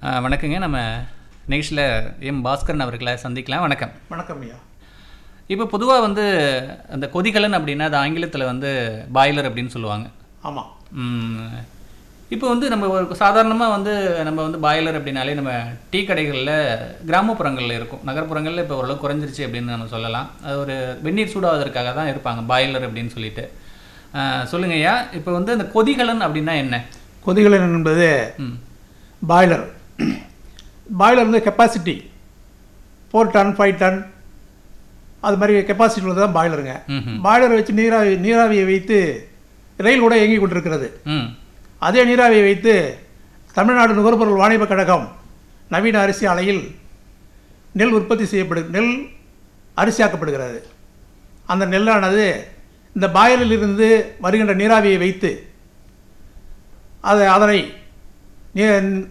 ஆ, வணக்கங்க நம்ம நிகழ்ச்சியில் எம் பாஸ்கரன் அவர்களை சந்திக்கலாம் வணக்கம் வணக்கம் ஐயா இப்போ பொதுவாக வந்து அந்த கொதிகலன் அப்படின்னா அது ஆங்கிலத்தில் வந்து பாய்லர் அப்படின்னு சொல்லுவாங்க ஆமாம் ம், இப்போ வந்து நம்ம ஒரு சாதாரணமாக வந்து நம்ம வந்து பாய்லர் அப்படின்னாலே நம்ம டீ கடைகளில் கிராமப்புறங்களில் இருக்கும் நகர்ப்புறங்களில் இப்போ ஓரளவு குறைஞ்சிருச்சு அப்படின்னு நம்ம சொல்லலாம் அது ஒரு வெந்நீர் சூடாவதற்காக தான் இருப்பாங்க பாய்லர் அப்படின்னு சொல்லிட்டு ஆ, சொல்லுங்க ஐயா இப்போ வந்து அந்த கொதிகலன் அப்படின்னா என்ன கொதிகலன் என்பது ம் பாய்லர் பாய்லர் வந்து capacity four ton five ton அது மாதிரி கெப்பாசிட்டி உள்ளது தான் பாய்லருங்க ம்ஹும். பாய்லரை வச்சு நீராவி நீராவியை வைத்து ரயில் கூட இயங்கி கொண்டிருக்கிறது ம் அதே நீராவியை வைத்து தமிழ்நாடு நுகர்பொருள் வாணிப கழகம் நவீன அரிசி ஆலையில் நெல் உற்பத்தி செய்யப்படு நெல் அரிசியாக்கப்படுகிறது அந்த நெல்லானது இந்த பாயலிலிருந்து வருகின்ற நீராவியை வைத்து அதை அதனை நீ-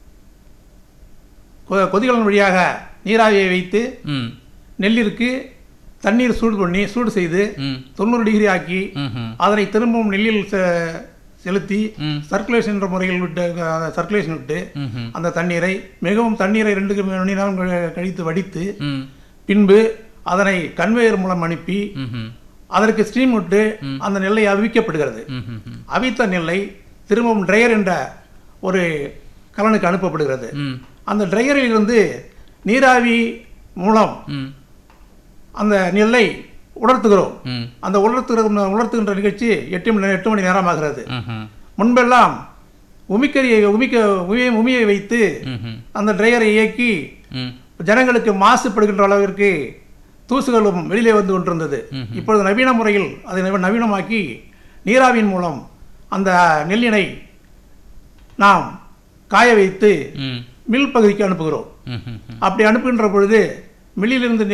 கொ- கொதிகலன் வழியாக நீராவியை வைத்து ம் நெல்லிற்கு தண்ணீர் சூடு பண்ணி சூடு செய்து ம் தொண்ணூறு டிகிரி ஆக்கி ம்ஹும். அதனை திரும்பவும் நெல்லில் செ- செலுத்தி ம் சர்க்குலேஷன் என்ற முறையில் விட்டு சர்க்குலேஷன் விட்டு ம்ஹும். அந்த தண்ணீரை மிகவும் தண்ணீரை ரெண்டு மணி நேரம் கழி- கழித்து வடித்து ம் பின்பு அதனை கன்வேயர் மூலம் அனுப்பி ம்ஹும். அதற்கு ஸ்டீம் விட்டு அந்த நெல்லை அவிக்கப்படுகிறது ம்ஹும். அவித்த நெல்லை திரும்பவும் ட்ரையர் என்ற ஒரு கலனுக்கு அனுப்பப்படுகிறது ம் அந்த ட்ரையரில் இருந்து நீராவி மூலம் ம் அந்த நெல்லை உலர்த்துகிறோம் ம் அந்த உலர்த்துகிற உலர்த்துகின்ற நிகழ்ச்சி எட்டு மணி எட்டு மணி நேரம் ஆகிறது ம்ஹும். முன்பெல்லாம் உமிக்கரியை உமிக்க உமியை உமியை வைத்து ம்ஹும். அந்த ட்ரையரை இயக்கி ம் ஜனங்களுக்கு மாசுபடுகின்ற அளவிற்கு தூசுகளும் வெளியிலே வந்து கொண்டிருந்தது இப்பொழுது நவீன முறையில் அதை நவ- நவீனமாக்கி நீராவியின் மூலம் அந்த நெல்லினை நாம் காய வைத்து ம் மில் பகுதிக்கு அனுப்புகிறோம் ம்ஹும். அப்படி அனுப்புகின்ற பொழுது மில்லிலிருந்து